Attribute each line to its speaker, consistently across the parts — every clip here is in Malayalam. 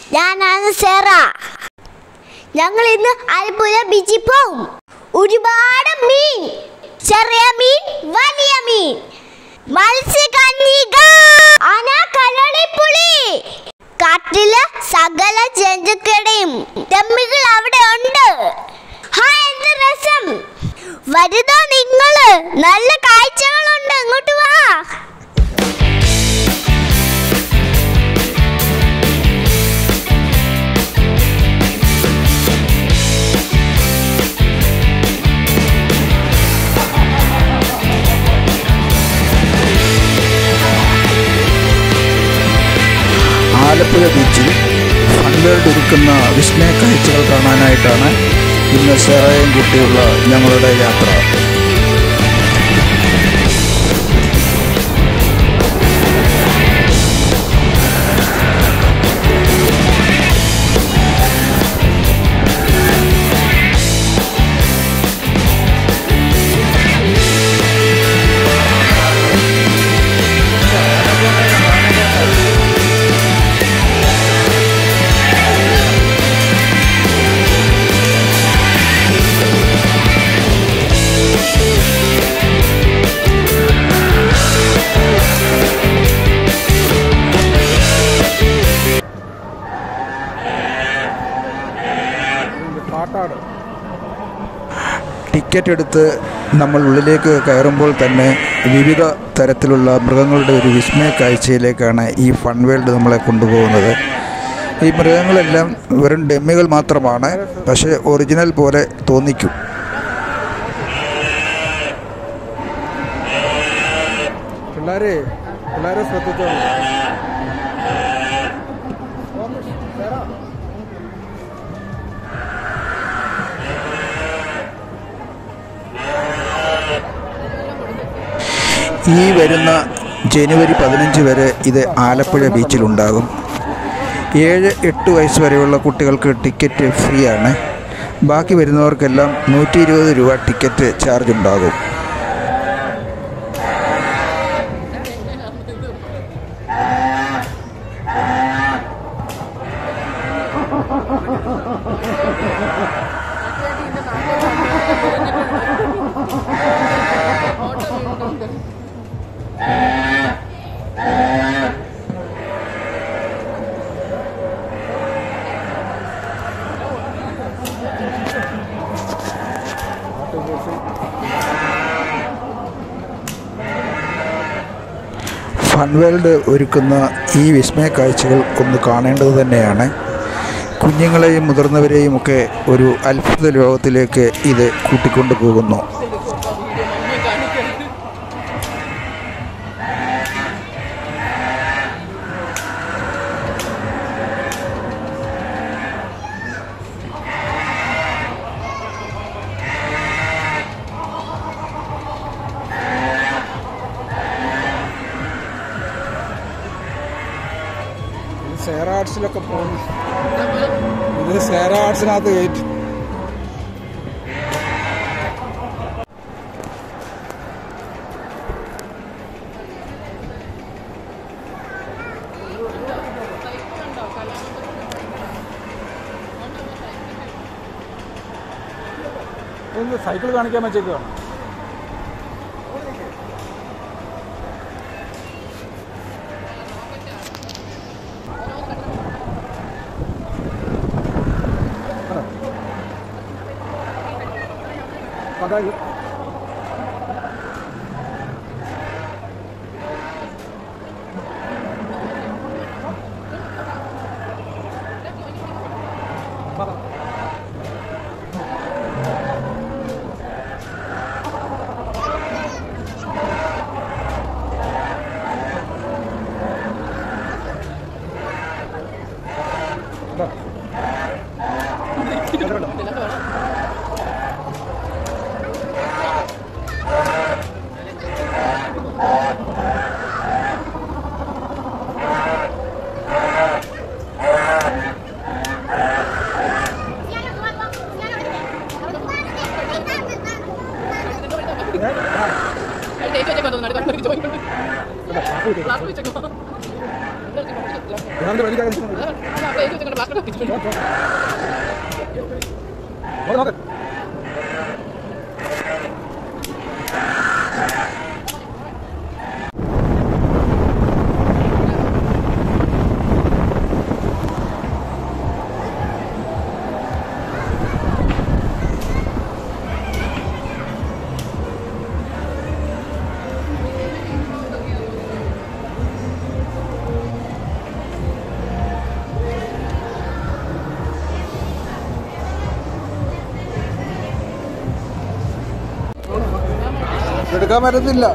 Speaker 1: ഞാനാണ് സെറ ഞങ്ങൾ ഇന്ന് ആലപ്പുഴ ബീച്ചിൽ പോവും ഒരുപാട് മീൻ ചെറിയ മീൻ വലിയ മീൻ മത്സ്യകന്യക ആന കരടിപ്പുളി കാട്ടില് സകല ജന്തുക്കളുടെയും ഡമ്മികൾ അവിടെ ഉണ്ട് ഹാ എന്ത് രസം വരുതോ നിങ്ങള് നല്ല കാഴ്ചകളുണ്ട് ഇങ്ങോട്ട് വാ
Speaker 2: ആലപ്പുഴ ബീച്ചിൽ ഫൺവേൾഡ് ഒരുക്കുന്ന വിസ്മയ കാഴ്ചകൾ കാണാനായിട്ടാണ് ഇന്ന് സെറയും കുട്ടിയുള്ള ഞങ്ങളുടെ യാത്ര ടിക്കറ്റ് എടുത്ത് നമ്മൾ ഉള്ളിലേക്ക് കയറുമ്പോൾ തന്നെ വിവിധ തരത്തിലുള്ള മൃഗങ്ങളുടെ ഒരു വിസ്മയ കാഴ്ചയിലേക്കാണ് ഈ ഫൺവേൾഡ് നമ്മളെ കൊണ്ടുപോകുന്നത് ഈ മൃഗങ്ങളെല്ലാം വെറും ഡെമ്മികൾ മാത്രമാണ് പക്ഷേ ഒറിജിനൽ പോലെ തോന്നിക്കും
Speaker 3: പിള്ളേരെ പിള്ളേരെ ശ്രദ്ധിച്ചോളൂ
Speaker 2: ഈ വരുന്ന ജനുവരി പതിനഞ്ച് വരെ ഇത് ആലപ്പുഴ ബീച്ചിലുണ്ടാകും ഏഴ് എട്ട് വയസ്സ് വരെയുള്ള കുട്ടികൾക്ക് ടിക്കറ്റ് ഫ്രീ ആണ് ബാക്കി വരുന്നവർക്കെല്ലാം നൂറ്റി ഇരുപത് രൂപ ടിക്കറ്റ് ചാർജ് ഉണ്ടാകും ഫൺവേൾഡ് ഒരുക്കുന്ന ഈ വിസ്മയ കാഴ്ചകൾ ഒന്ന് കാണേണ്ടത് തന്നെയാണ് കുഞ്ഞുങ്ങളെയും മുതിർന്നവരെയും ഒക്കെ ഒരു അത്ഭുത ലോകത്തിലേക്ക് ഇത് കൂട്ടിക്കൊണ്ടു പോകുന്നു
Speaker 3: ഇത് സേറ ആർട്സിലൊക്കെ പോകുന്നു ഇത് സേറ ആർട്സിനകത്ത് കയറ്റി ഒന്ന് സൈക്കിൾ കാണിക്കാൻ വെച്ചേക്കാണ് അതായത്
Speaker 4: വെച്ചേക്കോ
Speaker 3: ഞാൻ വലിയ കാര്യം
Speaker 2: എടുക്കാൻ പറ്റത്തില്ല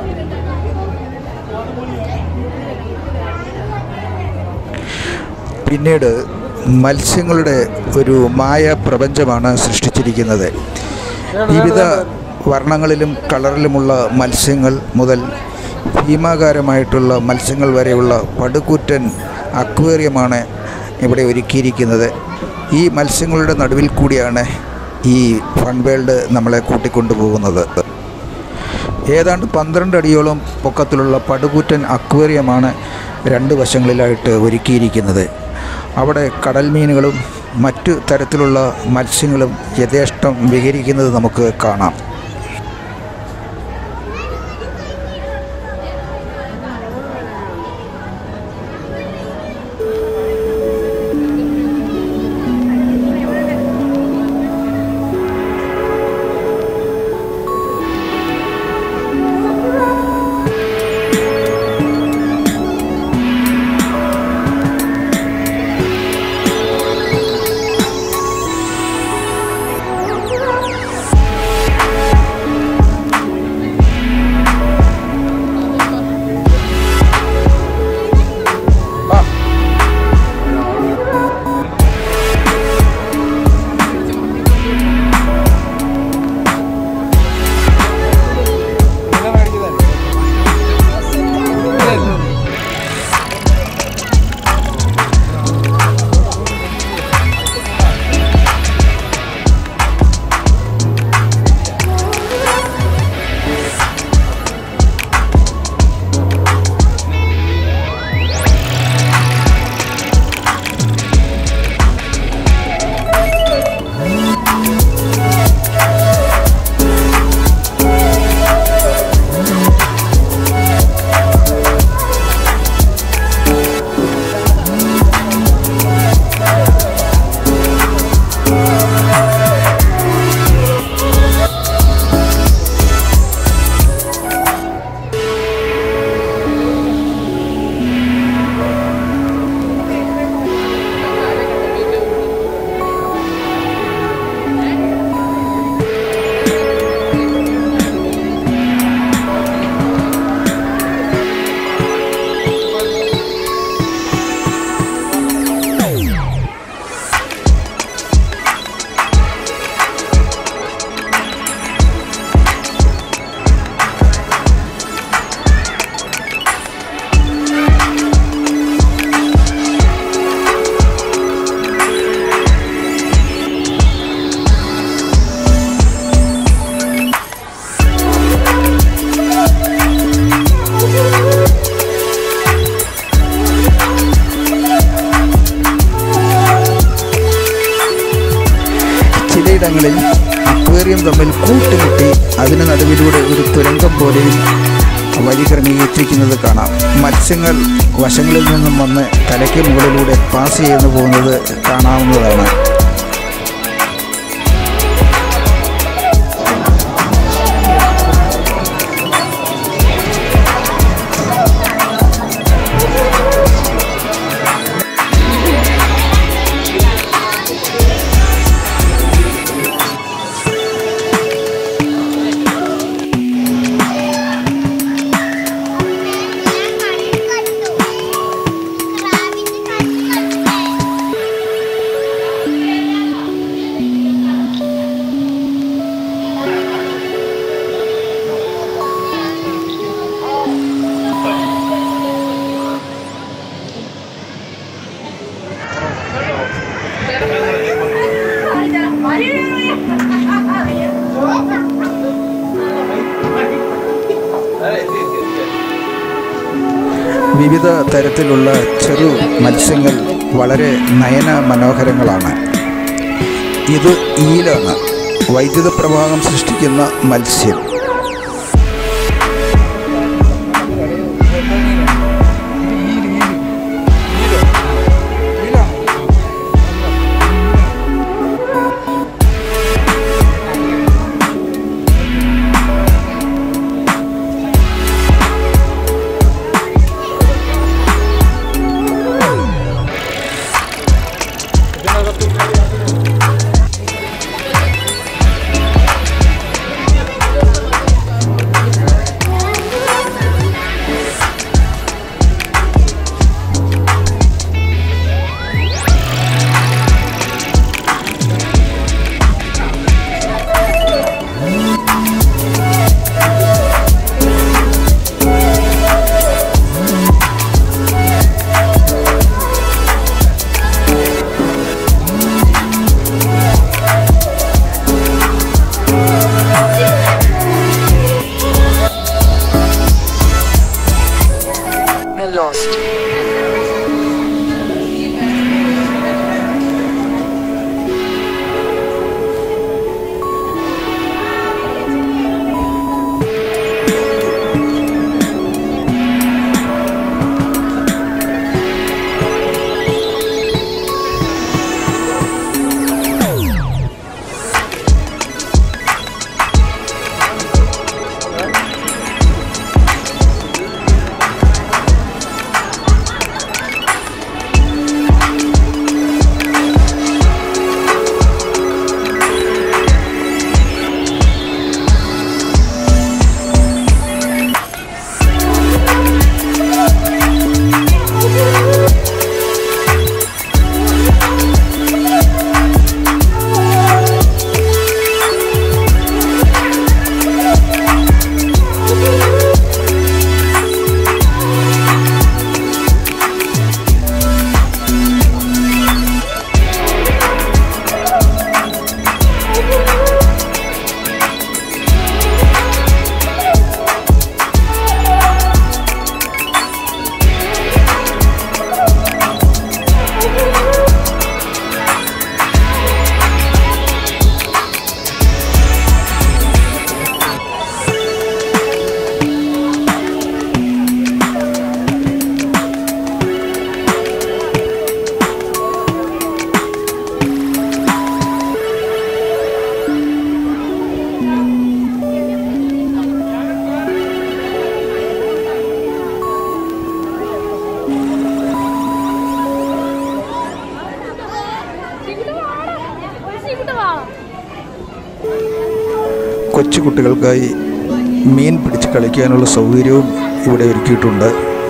Speaker 2: പിന്നീട് മത്സ്യങ്ങളുടെ ഒരു മായ പ്രപഞ്ചമാണ് സൃഷ്ടിച്ചിരിക്കുന്നത് വിവിധ വർണ്ണങ്ങളിലും കളറിലുമുള്ള മത്സ്യങ്ങൾ മുതൽ ഭീമാകാരമായിട്ടുള്ള മത്സ്യങ്ങൾ വരെയുള്ള പടുകൂറ്റൻ അക്വേറിയമാണ് ഇവിടെ ഒരുക്കിയിരിക്കുന്നത് ഈ മത്സ്യങ്ങളുടെ നടുവിൽ കൂടിയാണ് ഈ ഫൺ വേൾഡ് നമ്മളെ കൂട്ടിക്കൊണ്ടുപോകുന്നത് ഏതാണ്ട് പന്ത്രണ്ട് അടിയോളം പൊക്കത്തിലുള്ള പടുകൂറ്റൻ അക്വേറിയമാണ് രണ്ട് വശങ്ങളിലായിട്ട് ഒരുക്കിയിരിക്കുന്നത് അവിടെ കടൽ മീനുകളും മറ്റു തരത്തിലുള്ള മത്സ്യങ്ങളും യഥേഷ്ടം വിഹരിക്കുന്നത് നമുക്ക് കാണാം ചിലയിടങ്ങളിൽ അക്വേറിയം തമ്മിൽ കൂട്ടുമുട്ടി അതിന് നടുവിലൂടെ ഒരു തുരങ്കം പോലെയും വഴി ക്രമീകരിച്ചിരിക്കുന്നത് കാണാം മത്സ്യങ്ങൾ വശങ്ങളിൽ നിന്നും വന്ന് തലയ്ക്ക് മുകളിലൂടെ പാസ് ചെയ്തു പോകുന്നത് കാണാവുന്നതാണ് വിവിധ തരത്തിലുള്ള ചെറു മത്സ്യങ്ങൾ വളരെ നയന മനോഹരങ്ങളാണ് ഇത് ഈലാണ് വൈദ്യുത പ്രവാഹം സൃഷ്ടിക്കുന്ന മത്സ്യം
Speaker 4: lost.
Speaker 2: കൊച്ചുകുട്ടികൾക്കായി മീൻ പിടിച്ച് കളിക്കാനുള്ള സൗകര്യവും ഇവിടെ ഒരുക്കിയിട്ടുണ്ട്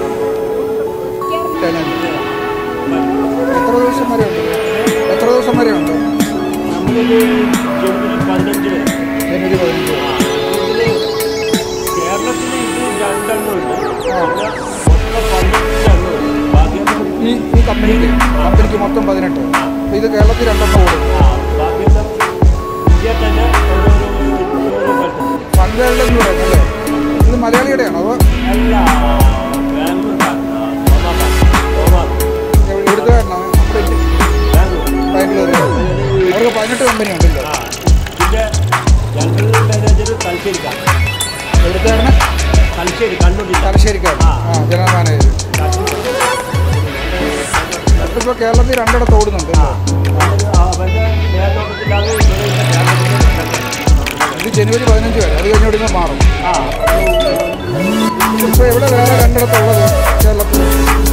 Speaker 3: എത്ര ദിവസം വരെ ഉണ്ട് എത്ര ദിവസം വരെ ഉണ്ട്
Speaker 5: നമുക്കൊരു ജനുവരി പതിനഞ്ച് വരെ
Speaker 3: ജനുവരി പതിനഞ്ച് വരെ.
Speaker 5: കേരളത്തിൽ ഇത് രണ്ടെണ്ണം ഉണ്ട് പിന്നെ മൊത്തം പതിനെട്ടെണ്ണം ഭാഗ്യം
Speaker 3: ഈ ഈ കമ്പനിക്ക് കമ്പനിക്ക് മൊത്തം പതിനെട്ട് അപ്പോൾ ഇത് കേരളത്തിൽ രണ്ടെണ്ണം ഓടും
Speaker 5: ആ ഭാഗ്യം ഇന്ത്യ തന്നെ ഓരോരോ ഓരോ സ്ഥലത്തുണ്ട്
Speaker 3: പൺവേൾഡ് എന്ന് പറയുന്നത് അല്ലേ ഇത് മലയാളിയുടെയാണോ അതോ
Speaker 5: അല്ല ബാംഗ്ലൂർ
Speaker 3: എവിടുത്തെ നമ്മുടെ
Speaker 5: ബാംഗ്ലൂർ
Speaker 3: ബാംഗ്ലൂർ അവർക്ക് പതിനെട്ട് കമ്പനി ഉണ്ടല്ലോ
Speaker 5: ആ പിന്നെ ജനറൽ മാനേജർ തലശ്ശേരിക്കാണ്
Speaker 3: എവിടുത്തെയാണ്
Speaker 5: തലശ്ശേരി കണ്ണൂർ
Speaker 3: തലശ്ശേരിക്കാർ
Speaker 5: ആ.
Speaker 3: ആ ജനറൽ മാനേജർ ഇപ്പോൾ കേരളത്തിൽ രണ്ടിടത്ത് ഓടുന്നുണ്ട്
Speaker 5: അവൻ്റെ മേൽനോട്ടത്തിലാണ് ഇവിടെ ഇവിടെ കേരളത്തിൽ
Speaker 3: ഇത് ജനുവരി പതിനഞ്ച് വരെ അത് കഴിഞ്ഞ് ഇവിടുന്ന് മാറും
Speaker 5: ആ
Speaker 3: ഇപ്പോൾ ഇവിടെ വേറെ രണ്ടിടത്തുള്ളത് കേരളത്തിൽ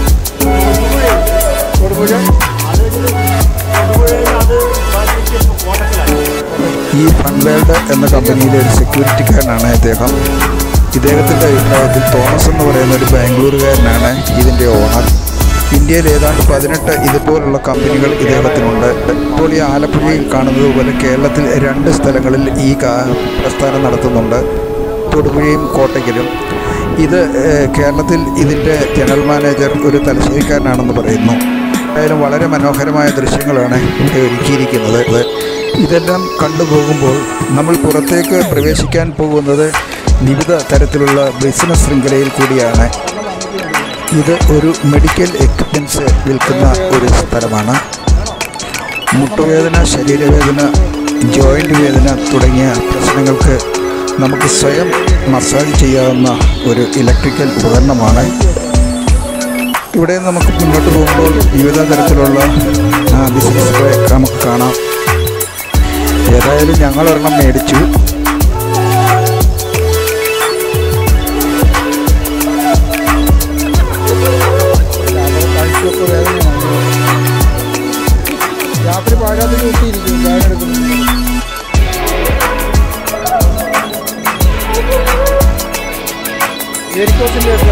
Speaker 3: തൊടുപുഴ
Speaker 5: അത് തൊടുപുഴയിൽ അത് മാറ്റിയിട്ട് ഇപ്പോൾ കോട്ടക്കലാണ്
Speaker 2: ഈ ഫൺവേൾഡ് എന്ന കമ്പനിയിലെ ഒരു സെക്യൂരിറ്റിക്കാരനാണ് ഇദ്ദേഹം ഇദ്ദേഹത്തിൻ്റെ അഭിപ്രായത്തിൽ തോമസ് എന്ന് പറയുന്ന ഒരു ബാംഗ്ലൂരുകാരനാണ് ഇതിൻ്റെ ഓണർ ഇന്ത്യയിൽ ഏതാണ്ട് പതിനെട്ട് ഇതുപോലുള്ള കമ്പനികൾ ഇദ്ദേഹത്തിനുണ്ട് ഇപ്പോൾ ഈ ആലപ്പുഴയിൽ കാണുന്നത് പോലെ കേരളത്തിൽ രണ്ട് സ്ഥലങ്ങളിൽ ഈ കാ- പ്രസ്ഥാനം നടത്തുന്നുണ്ട് തൊടുപുഴയും കോട്ടയ്ക്കലും ഇത് ഏഹ്, കേരളത്തിൽ ഇതിൻ്റെ ജനറൽ മാനേജർ ഒരു തലശ്ശേരിക്കാരനാണെന്ന് പറയുന്നു എന്തായാലും വളരെ മനോഹരമായ ദൃശ്യങ്ങളാണ് ഇവിടെ ഒരുക്കിയിരിക്കുന്നത് ഇത് ഇതെല്ലാം കണ്ടുപോകുമ്പോൾ നമ്മൾ പുറത്തേക്ക് പ്രവേശിക്കാൻ പോകുന്നത് വിവിധ തരത്തിലുള്ള ബിസിനസ് ശൃംഖലയിൽ കൂടിയാണ് ഇത് ഒരു മെഡിക്കൽ എക്യുപ്മെൻറ്റ്സ് വിൽക്കുന്ന ഒരു സ്ഥലമാണ് മുട്ടുവേദന ശരീരവേദന ജോയിൻ്റ് വേദന തുടങ്ങിയ പ്രശ്നങ്ങൾക്ക് നമുക്ക് സ്വയം മസാജ് ചെയ്യാവുന്ന ഒരു ഇലക്ട്രിക്കൽ ഉപകരണമാണ് ഇവിടെ നമുക്ക് മുന്നോട്ട് പോകുമ്പോൾ വിവിധ തരത്തിലുള്ള ആ, ബിസിനസ്സുകളെ നമുക്ക് കാണാം ഏതായാലും ഞങ്ങൾ ഒരെണ്ണം മേടിച്ചു
Speaker 3: കഴുത്തൊക്കെ വേദനയാണ് രാത്രി പാഴാതെ കൂട്ടിയിരിക്കും വേദന എടുക്കുന്നു വേരിക്കോസിൻ്റെ ഒക്കെ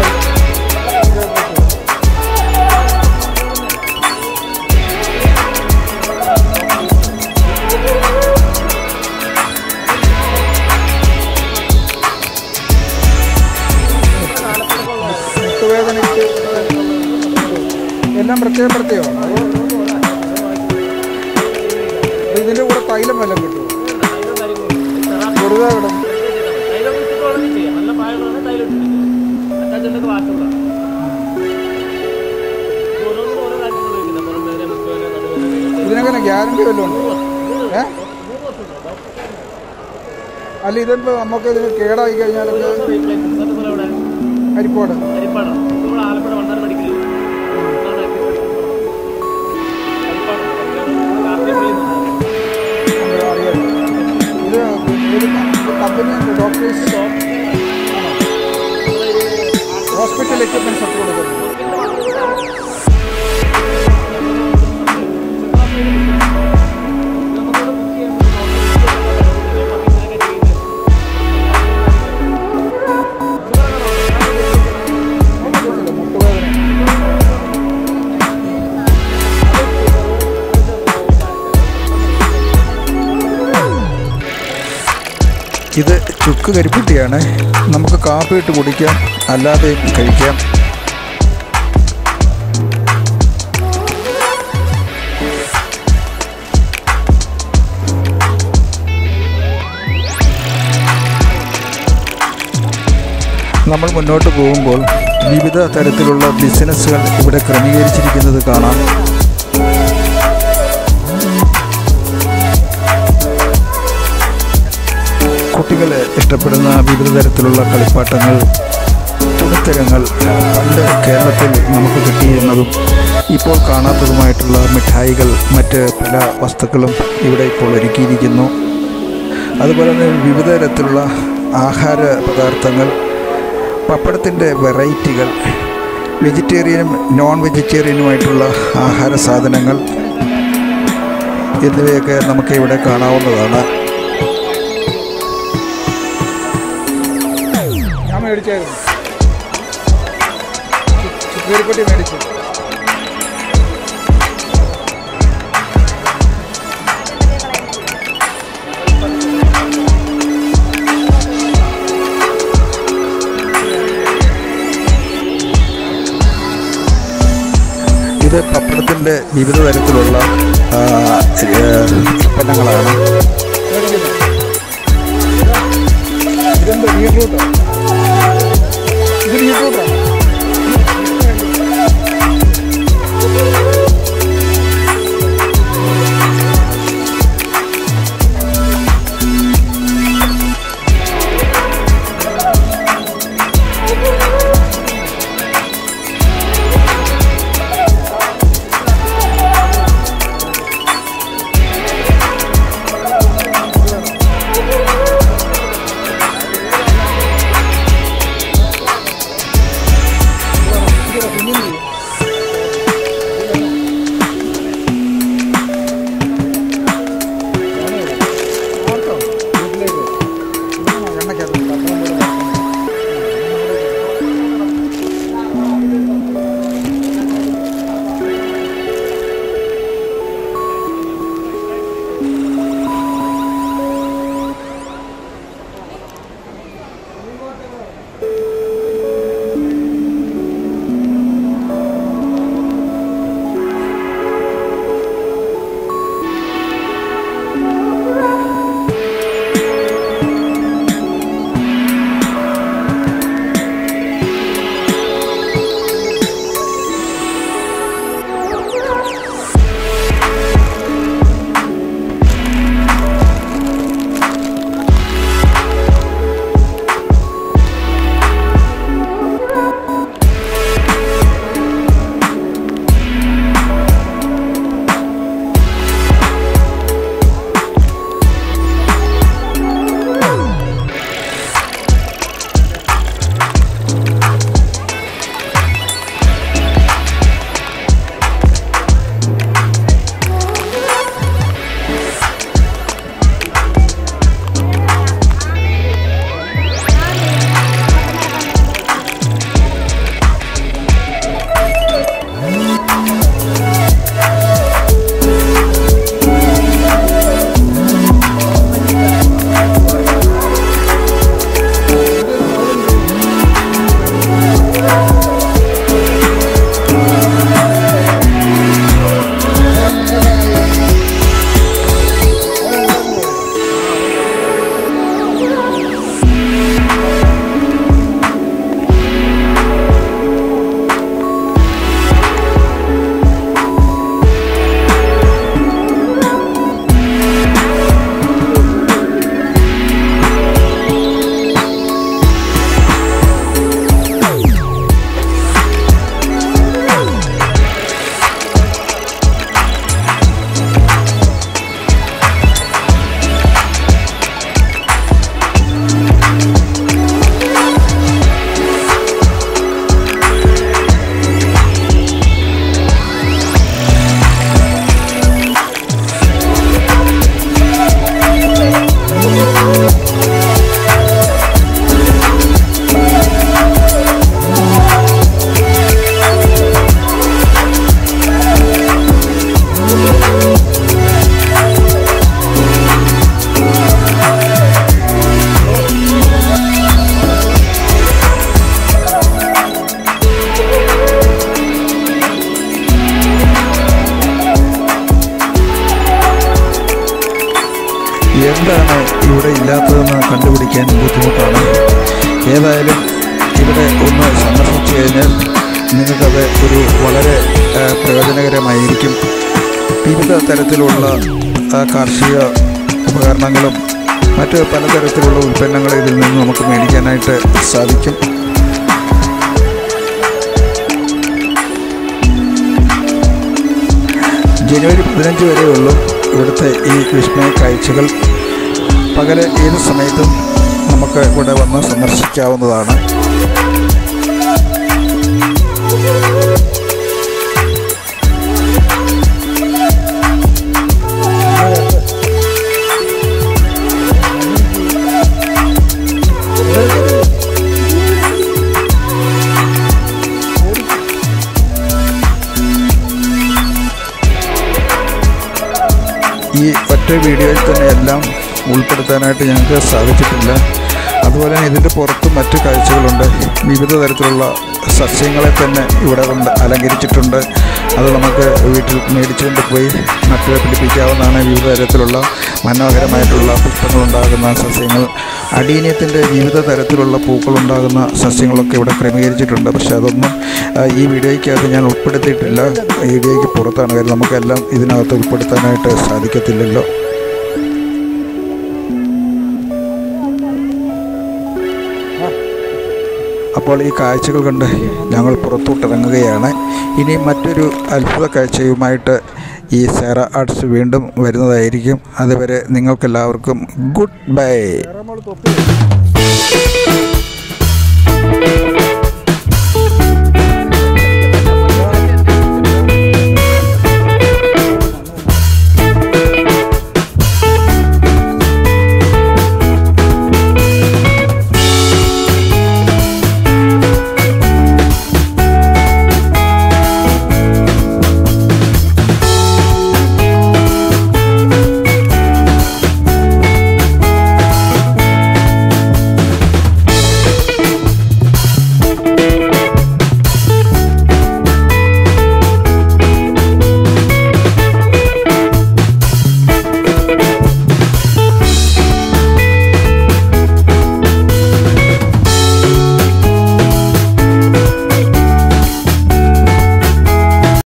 Speaker 3: മുട്ടുവേദനയ്ക്ക് എല്ലാം പ്രത്യേകം പ്രത്യേകമാണ് അപ്പൊ ഇതിന്റെ കൂടെ തൈലം വല്ലതും കിട്ടും വെറുതെ കിടന്നു ഇതിനങ്ങനെ ഗ്യാരണ്ടി വല്ലതും ഉണ്ടോ ഏ അല്ല ഇതിപ്പോ നമുക്ക് ഇതിന് കേടായി കഴിഞ്ഞാലൊക്കെ അരിപ്പോട് നമുക്ക് അറിയാം ഇത് ഇത് കമ്പനി ഡോക്ടേഴ്സ് ഹോസ്പിറ്റൽ എക്യുപ്മെന്റ്സ് ഒക്കെ കൊടുക്കുന്നു മുട്ടുവേദന
Speaker 2: ഇത് ചുക്ക് കരിപ്പുട്ടിയാണ് നമുക്ക് കാപ്പി ഇട്ട് കുടിക്കാം അല്ലാതെയും കഴിക്കാം നമ്മൾ മുന്നോട്ട് പോകുമ്പോൾ വിവിധ തരത്തിലുള്ള ബിസിനസ്സുകൾ ഇവിടെ ക്രമീകരിച്ചിരിക്കുന്നത് കാണാം കുട്ടികൾ ഇഷ്ടപ്പെടുന്ന വിവിധ തരത്തിലുള്ള കളിപ്പാട്ടങ്ങൾ തുണിത്തരങ്ങൾ പണ്ട് കേരളത്തിൽ നമുക്ക് കിട്ടിയിരുന്നതും ഇപ്പോൾ കാണാത്തതുമായിട്ടുള്ള മിഠായികൾ മറ്റ് പല വസ്തുക്കളും ഇവിടെ ഇപ്പോൾ ഒരുക്കിയിരിക്കുന്നു അതുപോലെ തന്നെ വിവിധ തരത്തിലുള്ള ആഹാര പദാർത്ഥങ്ങൾ പപ്പടത്തിൻ്റെ വെറൈറ്റികൾ വെജിറ്റേറിയനും നോൺ വെജിറ്റേറിയനുമായിട്ടുള്ള ആഹാര സാധനങ്ങൾ എന്നിവയൊക്കെ നമുക്ക് ഇവിടെ കാണാവുന്നതാണ്
Speaker 3: ഞാൻ മേടിച്ചായിരുന്നു ചുക്കേരിപ്പട്ടി മേടിച്ചു
Speaker 2: ഇത് പപ്പടത്തിൻ്റെ വിവിധ തരത്തിലുള്ള ആ, ഏ, ഉൽപ്പന്നങ്ങളാണ്
Speaker 3: ഇതെന്താ ബീട്രൂട്ടോ ഇത് ബീട്രൂട്ടോ
Speaker 2: എന്താണ് ഇവിടെ ഇല്ലാത്തതെന്ന് കണ്ടുപിടിക്കാൻ ബുദ്ധിമുട്ടാണ് ഏതായാലും ഇവിടെ ഒന്ന് സന്ദർശിച്ചു കഴിഞ്ഞാൽ നിങ്ങൾക്കത് ഒരു വളരെ ആ, പ്രയോജനകരമായിരിക്കും വിവിധ തരത്തിലുള്ള ആ, കാർഷിക ഉപകരണങ്ങളും മറ്റ് പലതരത്തിലുള്ള ഉൽപ്പന്നങ്ങൾ ഇതിൽ നിന്ന് നമുക്ക് മേടിക്കാനായിട്ട് സാധിക്കും ജനുവരി പതിനഞ്ച് വരെയുള്ളൂ ഇവിടുത്തെ ഈ വിസ്മയ കാഴ്ചകൾ പകല് ഏത് സമയത്തും നമുക്ക് ഇവിടെ വന്ന് സന്ദർശിക്കാവുന്നതാണ് ഈ ഒറ്റ വീഡിയോയിൽ തന്നെ എല്ലാം ഉൾപ്പെടുത്താനായിട്ട് ഞങ്ങൾക്ക് സാധിച്ചിട്ടില്ല അതുപോലെ തന്നെ ഇതിൻ്റെ പുറത്തും മറ്റ് കാഴ്ചകളുണ്ട് വിവിധ തരത്തിലുള്ള സസ്യങ്ങളെ തന്നെ ഇവിടെ കൊണ്ട് അലങ്കരിച്ചിട്ടുണ്ട് അത് നമുക്ക് വീട്ടിൽ മേടിച്ചുകൊണ്ട് പോയി നട്ട് പിടിപ്പിക്കാവുന്നതാണ് വിവിധ തരത്തിലുള്ള മനോഹരമായിട്ടുള്ള പുഷ്പങ്ങളുണ്ടാകുന്ന സസ്യങ്ങൾ അടീനിയത്തിൻ്റെ വിവിധ തരത്തിലുള്ള പൂക്കളുണ്ടാകുന്ന സസ്യങ്ങളൊക്കെ ഇവിടെ ക്രമീകരിച്ചിട്ടുണ്ട് പക്ഷെ അതൊന്നും ആ, ഈ വീഡിയോയ്ക്കകത്ത് ഞാൻ ഉൾപ്പെടുത്തിയിട്ടില്ല വീഡിയോയ്ക്ക് പുറത്താണ് കാര്യം നമുക്കെല്ലാം ഇതിനകത്ത് ഉൾപ്പെടുത്താനായിട്ട് സാധിക്കത്തില്ലല്ലോ അപ്പോൾ ഈ കാഴ്ചകൾ കണ്ട് ഞങ്ങൾ പുറത്തോട്ടിറങ്ങുകയാണ് ഇനി മറ്റൊരു അത്ഭുത കാഴ്ചയുമായിട്ട് ഈ സേറ ആർട്സ് വീണ്ടും വരുന്നതായിരിക്കും അതുവരെ നിങ്ങൾക്കെല്ലാവർക്കും ഗുഡ് ബൈ
Speaker 3: നമ്മൾ തൊപ്പി